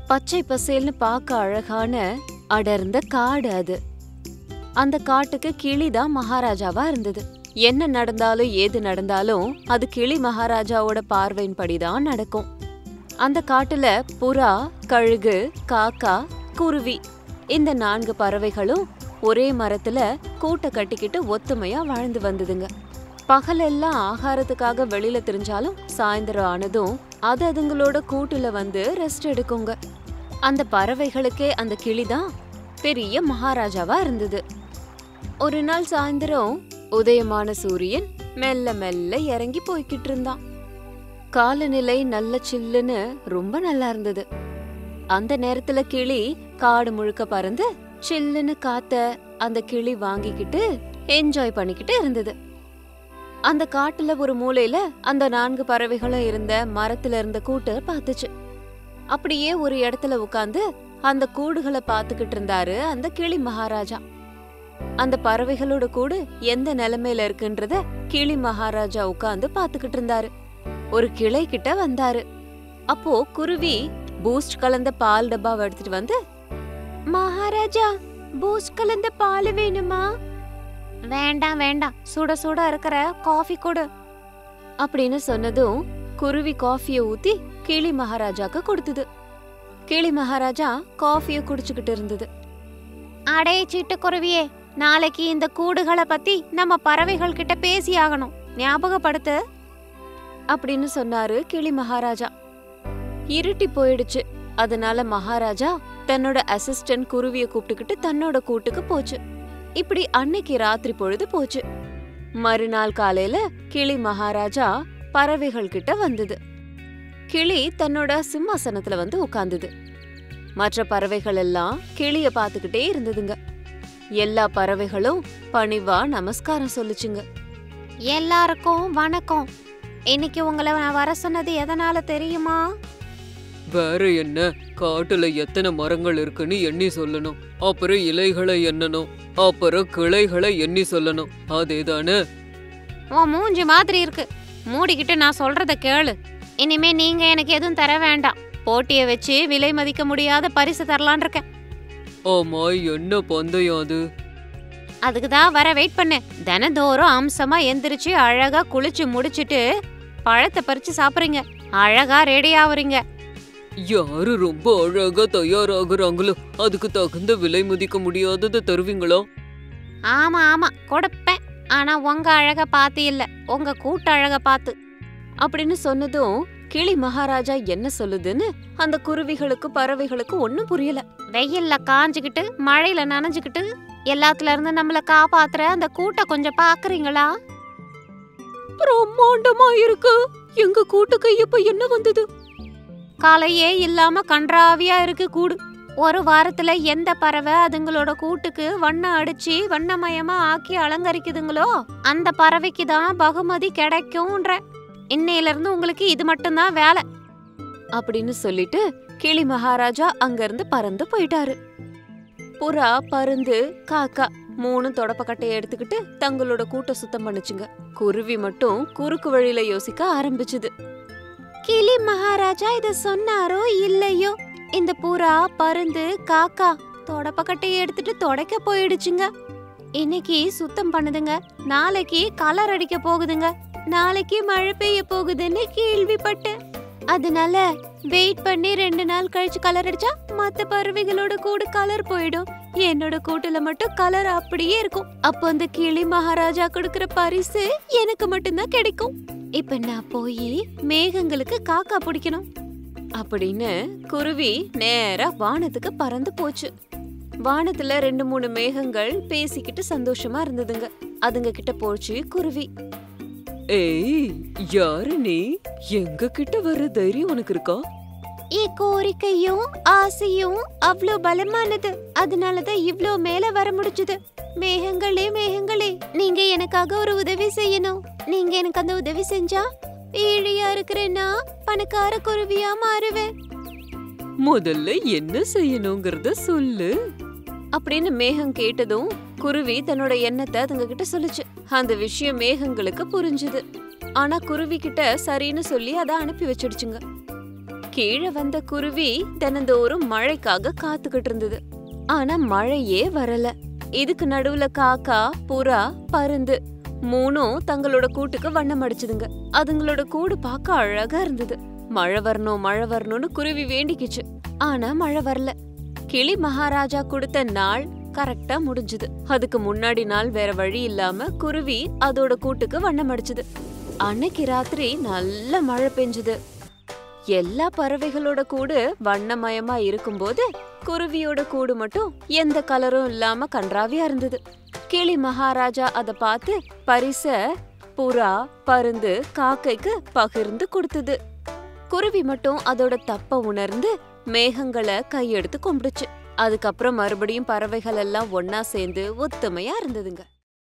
பச்சை பசேல்னு பார்க்க அழகான அடர்ந்த காடு அது அந்த காட்டுக்கு கிளிதான் மகாராஜாவா இருந்தது என்ன நடந்தாலும் ஏது நடந்தாலும் அது கிளி மகாராஜாவோட பார்வையின்படிதான் நடக்கும் அந்த காட்டுல புறா கழுகு காக்கா குருவி இந்த நான்கு பறவைகளும் ஒரே மரத்துல கூட்ட கட்டிக்கிட்டு ஒத்துமையா வாழ்ந்து வந்ததுங்க பகலெல்லாம் ஆகாரத்துக்காக வெளியில தெரிஞ்சாலும் சாயந்தரம் ஆனதும் அது அதுங்களோட கூட்டுல வந்து ரெஸ்ட் எடுக்குங்க அந்த பறவைகளுக்கே அந்த கிளிதான் பெரிய மகாராஜாவா இருந்தது ஒரு நாள் சாயந்தரம் உதயமான சூரியன் மெல்ல மெல்ல இறங்கி போய்கிட்டு இருந்தான் காலநிலை நல்ல சில்லுன்னு ரொம்ப நல்லா இருந்தது அந்த நேரத்துல கிளி காடு முழுக்க பறந்து சில்லுன்னு காத்த அந்த கிளி வாங்கிக்கிட்டு என்ஜாய் பண்ணிக்கிட்டு இருந்தது அந்த காட்டுல ஒரு மூலையில அந்த நான்கு பறவைகளும் இருந்த மரத்துல இருந்த கூட்ட பார்த்துச்சு அப்படியே ஒரு இடத்துல உட்காந்து அந்த கூடுகளை பார்த்துக்கிட்டு இருந்தாரு அந்த கிளி மகாராஜா அந்த பறவைகளோட கூடு எந்த நிலைமையில இருக்குன்றத கிளி மகாராஜா உட்கார்ந்து பார்த்துக்கிட்டு இருந்தாரு ஒரு கிளை கிட்ட வந்தாரு அப்போ குருவி பூஸ்ட் கலந்த பால் டப்பாவை எடுத்துட்டு வந்து மகாராஜா பூஸ்ட் கலந்த பால் வேணுமா வேண்டாம் வேண்டாம் சுட சுட இருக்கிற காஃபி கொடு அப்படின்னு சொன்னதும் குருவி காஃபிய ஊத்தி கிளி மகாராஜாக்கு கொடுத்தது கிளி மகாராஜா காஃபிய குடிச்சுக்கிட்டு இருந்தது அடே சிட்டுக்குருவியே நாளைக்கு இந்த கூடுகளை பத்தி நம்ம பறவைகள் கிட்ட பேசி ஆகணும் ஞாபகப்படுத்து அப்படின்னு சொன்னாரு கிளி மகாராஜா இருட்டி போயிடுச்சு அதனால மகாராஜா தன்னோட அசிஸ்டன்ட் குருவிய கூப்பிட்டுக்கிட்டு தன்னோட கூட்டுக்கு போச்சு இப்படி அன்னைக்கு ராத்திரி பொழுது போச்சு மறுநாள் காலையில கிளி மகாராஜா பறவைகள் கிட்ட வந்தது கிளி தன்னோட சிம்மாசனத்துல வந்து உட்கார்ந்தது மற்ற பறவைகள் எல்லாம் கிளிய பார்த்துக்கிட்டே இருந்ததுங்க எல்லா பறவைகளும் பணிவா நமஸ்காரம் சொல்லுச்சுங்க எல்லாருக்கும் வணக்கம் இன்னைக்கு உங்களை நான் வர சொன்னது எதனால தெரியுமா வேற என்ன காட்டுல எத்தனை மரங்கள் இருக்குன்னு எண்ணி சொல்லணும் அப்புறம் இலைகளை எண்ணணும் அப்புறம் கிளைகளை எண்ணி சொல்லணும் அதேதானே உன் மூஞ்சி மாதிரி இருக்கு மூடிக்கிட்டு நான் சொல்றத கேளு இனிமே நீங்க எனக்கு எதுவும் தர வேண்டாம் போட்டிய வச்சு விலை மதிக்க முடியாத பரிசு தரலான் இருக்கேன் ஆமா என்ன பந்தயம் அது அதுக்கு தான் வர வெயிட் பண்ணு தினந்தோறும் அம்சமா எந்திரிச்சு அழகா குளிச்சு முடிச்சிட்டு பழத்தை பறிச்சு சாப்பிடுறீங்க அழகா ரெடி ஆவறீங்க யாரு ரொம்ப அழகா தயாராகுறாங்களோ அதுக்கு தகுந்த விலை மதிக்க முடியாததை தருவீங்களா ஆமா ஆமா கொடுப்பேன் ஆனா உங்க அழக பார்த்து இல்ல உங்க கூட்ட அழக பார்த்து அப்படின்னு சொன்னதும் கிளி மகாராஜா என்ன சொல்லுதுன்னு அந்த குருவிகளுக்கு பறவைகளுக்கு ஒண்ணும் புரியல வெயில்ல காஞ்சுக்கிட்டு மழையில நனைஞ்சுக்கிட்டு எல்லாத்துல இருந்து நம்மள காப்பாத்துற அந்த கூட்ட கொஞ்சம் பாக்குறீங்களா பிரம்மாண்டமா இருக்கு எங்க கூட்டுக்கு இப்ப என்ன வந்தது காலையே இல்லாம கன்றாவியா இருக்கு கூடு ஒரு வாரத்துல எந்த பறவை அதுங்களோட கூட்டுக்கு வண்ணம் அடிச்சு வண்ணமயமா ஆக்கி அலங்கரிக்குதுங்களோ அந்த பறவைக்கு தான் பகுமதி கிடைக்கும்ன்ற இன்னையில இருந்து உங்களுக்கு இது மட்டும்தான் வேலை அப்படின்னு சொல்லிட்டு கிளி மகாராஜா அங்கிருந்து பறந்து போயிட்டாரு புறா பருந்து காக்கா மூணு தொடப்பக்கட்டையை எடுத்துக்கிட்டு தங்களோட கூட்ட சுத்தம் பண்ணுச்சுங்க குருவி மட்டும் குறுக்கு வழியில யோசிக்க ஆரம்பிச்சுது கிளி மகாராஜா இத சொன்னாரோ இல்லையோ இந்த புறா பருந்து காக்கா தொடப்பக்கட்டையை எடுத்துட்டு தொடக்க போயிடுச்சுங்க இன்னைக்கு சுத்தம் பண்ணுதுங்க நாளைக்கு கலர் அடிக்க போகுதுங்க நாளைக்கு மழை பெய்ய போகுதுன்னு கேள்விப்பட்டேன் அதனால வெயிட் பண்ணி ரெண்டு நாள் கழிச்சு கலர் அடிச்சா மத்த பறவைகளோட கூடு கலர் போயிடும் என்னோட கூட்டுல மட்டும் கலர் அப்படியே இருக்கும் அப்போ அந்த கிளி மகாராஜா கொடுக்கிற பரிசு எனக்கு மட்டும்தான் கிடைக்கும் இப்ப நான் போய் மேகங்களுக்கு காக்கா பிடிக்கணும் அப்படின்னு குருவி நேரா வானத்துக்கு பறந்து போச்சு வானத்துல ரெண்டு மூணு மேகங்கள் பேசிக்கிட்டு சந்தோஷமா இருந்ததுங்க அதுங்க கிட்ட போச்சு குருவி ஏய் யாரு நீ எங்க கிட்ட வர்ற தைரியம் உனக்கு இருக்கா என் கோரிக்கையும் ஆசையும் அவ்ளோ பலமானது அதனாலதான் இவ்ளோ மேல வர முடிஞ்சது மேகங்களே மேகங்களே நீங்க எனக்காக ஒரு உதவி செய்யணும் நீங்க எனக்கு அந்த உதவி செஞ்சா ஏழையா இருக்கிறேன்னா பணக்கார குருவியா மாறுவேன் முதல்ல என்ன செய்யணுங்கிறத சொல்லு அப்படின்னு மேகம் கேட்டதும் குருவி தன்னோட எண்ணத்தை அதுங்க கிட்ட சொல்லுச்சு அந்த விஷயம் மேகங்களுக்கு புரிஞ்சுது ஆனா குருவி கிட்ட சரின்னு சொல்லி அதை அனுப்பி வச்சிடுச்சுங்க கீழே வந்த குருவி தினந்தோறும் மழைக்காக காத்துக்கிட்டு இருந்தது ஆனா மழையே வரல இதுக்கு நடுவுல காக்கா புறா பருந்து மூணும் தங்களோட கூட்டுக்கு வண்ணம் அடிச்சுதுங்க அதுங்களோட கூடு பார்க்க அழகா இருந்தது மழை வரணும் மழை வரணும்னு குருவி வேண்டிக்கிச்சு ஆனா மழை வரல கிளி மகாராஜா கொடுத்த நாள் கரெக்டா முடிஞ்சுது அதுக்கு முன்னாடி நாள் வேற வழி இல்லாம குருவி அதோட கூட்டுக்கு வண்ணம் அடிச்சுது அன்னைக்கு ராத்திரி நல்ல மழை பெஞ்சுது எல்லா பறவைகளோட கூடு வண்ணமயமா இருக்கும்போது குருவியோட கூடு மட்டும் எந்த கலரும் இல்லாம கன்றாவியா இருந்தது கிளி மகாராஜா அத பார்த்து பரிச புறா பருந்து காக்கைக்கு பகிர்ந்து கொடுத்தது குருவி மட்டும் அதோட தப்ப உணர்ந்து மேகங்களை கையெடுத்து கும்பிடுச்சு அதுக்கப்புறம் மறுபடியும் பறவைகள் எல்லாம் ஒன்னா சேர்ந்து ஒத்துமையா இருந்ததுங்க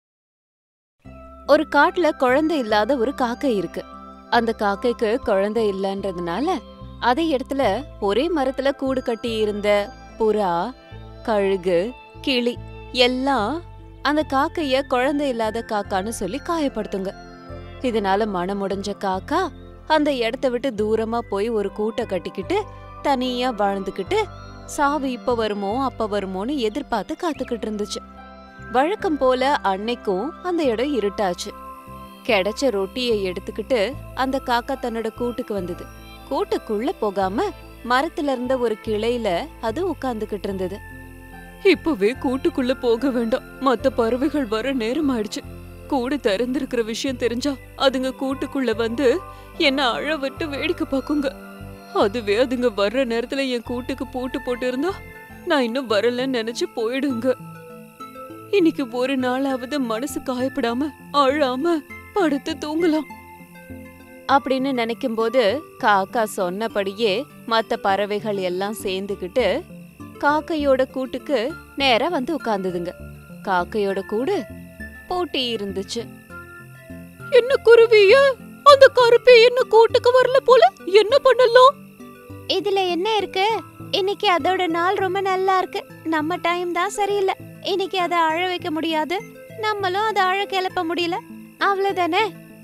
ஒரு காட்டுல குழந்தை இல்லாத ஒரு காக்கை இருக்கு அந்த காக்கைக்கு குழந்தை இல்லன்றதுனால அதே இடத்துல ஒரே மரத்துல கூடு கட்டி இருந்த புறா கழுகு கிளி எல்லாம் அந்த காக்கைய குழந்தை இல்லாத காக்கான்னு சொல்லி காயப்படுத்துங்க இதனால மனமுடைஞ்ச காக்கா அந்த இடத்த விட்டு தூரமா போய் ஒரு கூட்டை கட்டிக்கிட்டு தனியா வாழ்ந்துகிட்டு சாவு இப்ப வருமோ அப்ப வருமோன்னு எதிர்பார்த்து காத்துக்கிட்டு இருந்துச்சு வழக்கம் போல அன்னைக்கும் அந்த இடம் இருட்டாச்சு கிடைச்ச ரொட்டியை எடுத்துக்கிட்டு அந்த காக்கா தன்னோட கூட்டுக்கு வந்தது கூட்டுக்குள்ள போகாம மரத்துல இருந்த ஒரு கிளையில அது உட்கார்ந்துகிட்டு இருந்தது இப்பவே கூட்டுக்குள்ள போக வேண்டாம் மத்த பறவைகள் வர நேரம் ஆயிடுச்சு கூடு திறந்திருக்கிற விஷயம் தெரிஞ்சா அதுங்க கூட்டுக்குள்ள வந்து என்ன அழ விட்டு வேடிக்கை பார்க்குங்க அதுவே அதுங்க வர்ற நேரத்துல என் கூட்டுக்கு பூட்டு போட்டு இருந்தா நான் இன்னும் வரலன்னு நினைச்சு போயிடுங்க இன்னைக்கு ஒரு நாளாவது மனசு காயப்படாம அழாம படுத்து தூங்கலாம் அப்படின்னு நினைக்கும்போது காக்கா சொன்னபடியே மத்த பறவைகள் எல்லாம் சேர்ந்துகிட்டு காக்கையோட கூட்டுக்கு நேரா வந்து உட்கார்ந்ததுங்க காக்கையோட கூடு பூட்டி இருந்துச்சு என்ன குருவிய அந்த கருப்பி என்ன கூட்டுக்கு வரல போல என்ன பண்ணலாம் இதுல என்ன இருக்கு இன்னைக்கு அதோட நாள் ரொம்ப நல்லா இருக்கு நம்ம டைம் தான் சரியில்லை இன்னைக்கு அதை அழ வைக்க முடியாது நம்மளும் அதை அழ கிளப்ப முடியல அவ்வளவுதானே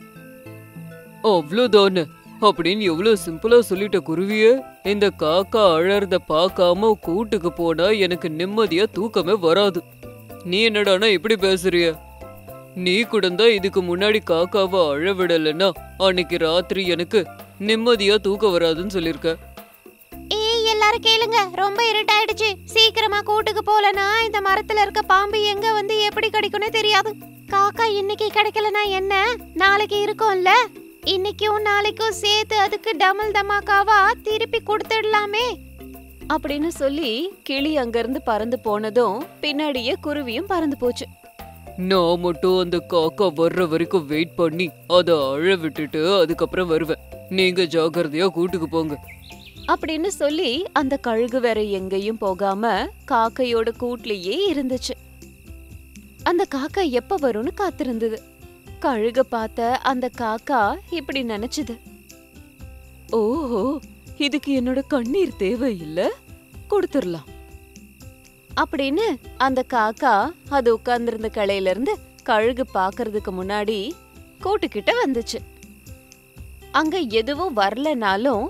அவ்வளவுதானே அப்படின்னு எவ்வளவு சிம்பிளா சொல்லிட்ட குருவியே இந்த காக்கா அழறத பார்க்காம கூட்டுக்கு போனா எனக்கு நிம்மதியா தூக்கமே வராது நீ என்னடானா இப்படி பேசுறிய நீ கூடந்தா இதுக்கு முன்னாடி காக்காவை அழ விடலைன்னா அன்னைக்கு ராத்திரி எனக்கு நிம்மதியா தூக்கம் வராதுன்னு சொல்லிருக்க ஏய் எல்லாரும் கேளுங்க ரொம்ப இருட்டாயிடுச்சு சீக்கிரமா கூட்டுக்கு போலனா இந்த மரத்துல இருக்க பாம்பு எங்க வந்து எப்படி கிடைக்கும்னு தெரியாது காக்கா இன்னைக்கு கிடைக்கலனா என்ன நாளைக்கு இருக்கும்ல இன்னைக்கும் நாளைக்கும் சேர்த்து அதுக்கு டமல் தமாக்காவா திருப்பி கொடுத்துடலாமே அப்படின்னு சொல்லி கிளி அங்கிருந்து பறந்து போனதும் பின்னாடியே குருவியும் பறந்து போச்சு நான் மட்டும் அந்த காக்கா வர்ற வரைக்கும் வெயிட் பண்ணி அதை அழ விட்டுட்டு அதுக்கப்புறம் வருவேன் நீங்க ஜாக்கிரதையா கூட்டுக்கு போங்க அப்படின்னு சொல்லி அந்த கழுகு வேற எங்கேயும் போகாம காக்கையோட கூட்லயே இருந்துச்சு அந்த காக்கா எப்ப வரும்னு காத்திருந்தது கழுக பார்த்த அந்த காக்கா இப்படி நினைச்சுது ஓஹோ இதுக்கு என்னோட கண்ணீர் தேவையில்ல கொடுத்துடலாம் அப்படின்னு அந்த காக்கா அது உட்கார்ந்திருந்த கிளையில இருந்து கழுகு பாக்குறதுக்கு முன்னாடி கூட்டுக்கிட்ட வந்துச்சு அங்க எதுவும் வரலனாலும்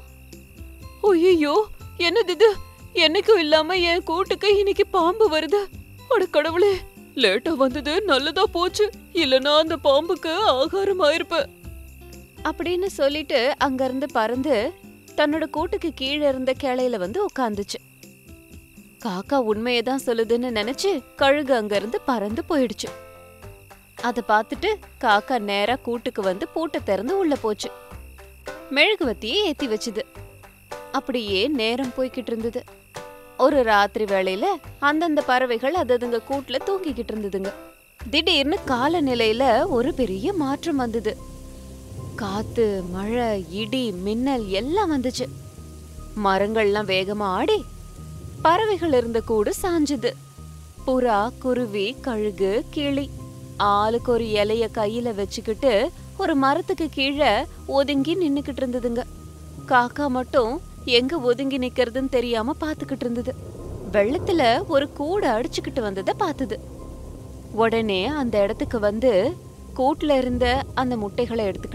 ஐயோ என்னது இது என்னைக்கும் இல்லாம என் கூட்டுக்கு இன்னைக்கு பாம்பு வருது அட கடவுளே லேட்டா வந்தது நல்லதா போச்சு இல்லனா அந்த பாம்புக்கு ஆகாரம் ஆயிருப்பேன் அப்படின்னு சொல்லிட்டு அங்கிருந்து பறந்து தன்னோட கூட்டுக்கு கீழே இருந்த கிளையில வந்து உட்காந்துச்சு காக்கா உண்மையை தான் சொல்லுதுன்னு நினைச்சு கழுகு அங்கிருந்து பறந்து போயிடுச்சு அத பார்த்துட்டு காக்கா நேரா கூட்டுக்கு வந்து பூட்டை திறந்து உள்ள போச்சு மெழுகுவத்தியை ஏத்தி வச்சுது அப்படியே நேரம் போய்கிட்டு இருந்தது ஒரு ராத்திரி வேளையில அந்தந்த பறவைகள் அது அதுங்க கூட்டுல தூங்கிக்கிட்டு இருந்ததுங்க திடீர்னு காலநிலையில ஒரு பெரிய மாற்றம் வந்தது காத்து மழை இடி மின்னல் எல்லாம் வந்துச்சு மரங்கள்லாம் வேகமா ஆடி பறவைகள் இருந்த கூடு சாஞ்சுது புறா குருவி கழுகு கிளி ஆளுக்கு ஒரு இலைய கையில வச்சுக்கிட்டு ஒரு மரத்துக்கு கீழே ஒதுங்கி நின்னுக்கிட்டு இருந்ததுங்க காக்கா மட்டும் எங்க ஒதுங்கி நிக்கிறதுன்னு தெரியாம பாத்துக்கிட்டு இருந்தது வெள்ளத்துல ஒரு கூடை அடிச்சுக்கிட்டு வந்தத பார்த்தது உடனே அந்த இடத்துக்கு வந்து கூட்டுல இருந்த அந்த முட்டைகளை எடுத்துக்கிட்டு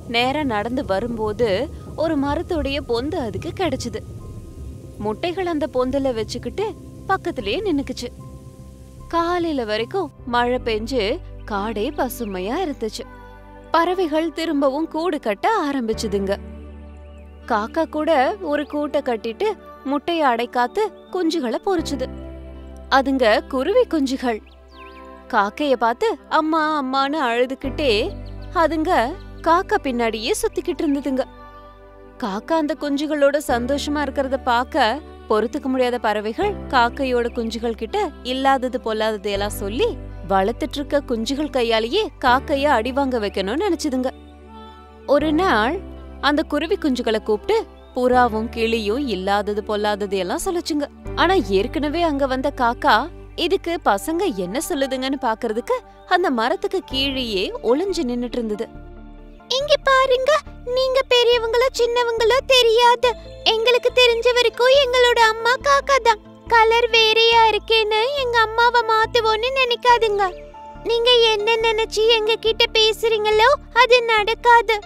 நேரா நடந்து வரும்போது ஒரு மரத்தோடைய பொந்து அதுக்கு கிடைச்சது முட்டைகள் அந்த பொந்துல வச்சுக்கிட்டு பக்கத்திலேயே நின்னுக்குச்சு காலையில வரைக்கும் மழை பெஞ்சு காடே பசுமையா இருந்துச்சு பறவைகள் திரும்பவும் கூடு கட்ட ஆரம்பிச்சுதுங்க காக்கா கூட ஒரு கூட்டை கட்டிட்டு முட்டைய அடைக்காத்து குஞ்சுகளை பொரிச்சுது அதுங்க குருவி குஞ்சுகள் காக்கைய பார்த்து அம்மா அம்மான்னு அழுதுகிட்டே அதுங்க காக்கா பின்னாடியே சுத்திக்கிட்டு இருந்ததுங்க காக்கா அந்த குஞ்சுகளோட சந்தோஷமா இருக்கிறத பார்க்க பொறுத்துக்க முடியாத பறவைகள் காக்கையோட குஞ்சுகள் கிட்ட இல்லாதது பொல்லாதது எல்லாம் சொல்லி வளர்த்துட்டு இருக்க குஞ்சுகள் கையாலேயே காக்கைய அடி வாங்க வைக்கணும்னு நினைச்சுதுங்க ஒரு நாள் அந்த குருவி குஞ்சுகளை கூப்பிட்டு புறாவும் கிளியும் இல்லாதது பொல்லாதது எல்லாம் சொல்லுச்சுங்க ஆனா ஏற்கனவே அங்க வந்த காக்கா இதுக்கு பசங்க என்ன சொல்லுதுங்கன்னு பாக்குறதுக்கு அந்த மரத்துக்கு கீழேயே ஒளிஞ்சு நின்னுட்டு இருந்தது இங்க பாருங்க நீங்க பெரியவங்களோ சின்னவங்களோ தெரியாது எங்களுக்கு தெரிஞ்ச வரைக்கும் எங்களோட அம்மா காக்கா தான் கலர் வேறையா இருக்கேன்னு எங்க அம்மாவை மாத்துவோன்னு நினைக்காதுங்க நீங்க என்ன நினைச்சு எங்க கிட்ட பேசுறீங்களோ அது நடக்காது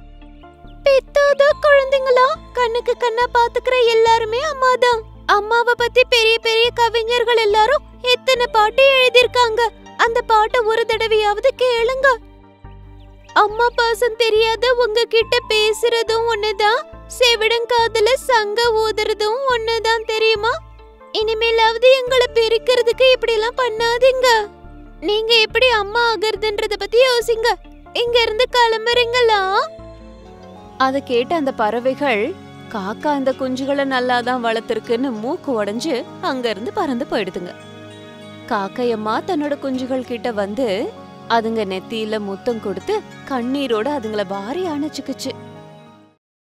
பெத்தாத குழந்தைங்களா கண்ணுக்கு கண்ணா பாத்துக்கிற எல்லாருமே அம்மாதான் அம்மாவை பத்தி பெரிய பெரிய கவிஞர்கள் எல்லாரும் எத்தனை பாட்டு எழுதிருக்காங்க அந்த பாட்டை ஒரு தடவையாவது கேளுங்க அம்மா பாசம் தெரியாத உங்ககிட்ட பேசுறதும் ஒண்ணுதான் செவிடங்காதுல சங்க ஊதுறதும் ஒண்ணுதான் தெரியுமா இனிமேலாவது எங்களை பிரிக்கிறதுக்கு இப்படி எல்லாம் பண்ணாதீங்க நீங்க எப்படி அம்மா ஆகுறதுன்றத பத்தி யோசிங்க இங்க இருந்து கிளம்புறீங்களா அத கேட்ட அந்த பறவைகள் காக்கா அந்த குஞ்சுகளை நல்லாதான் வளர்த்துருக்குன்னு மூக்கு உடைஞ்சு அங்க இருந்து பறந்து போயிடுதுங்க காக்கையம்மா தன்னோட குஞ்சுகள் கிட்ட வந்து அதுங்க நெத்தியில முத்தம் கொடுத்து கண்ணீரோட அதுங்கள வாரி அணைச்சுக்குச்சு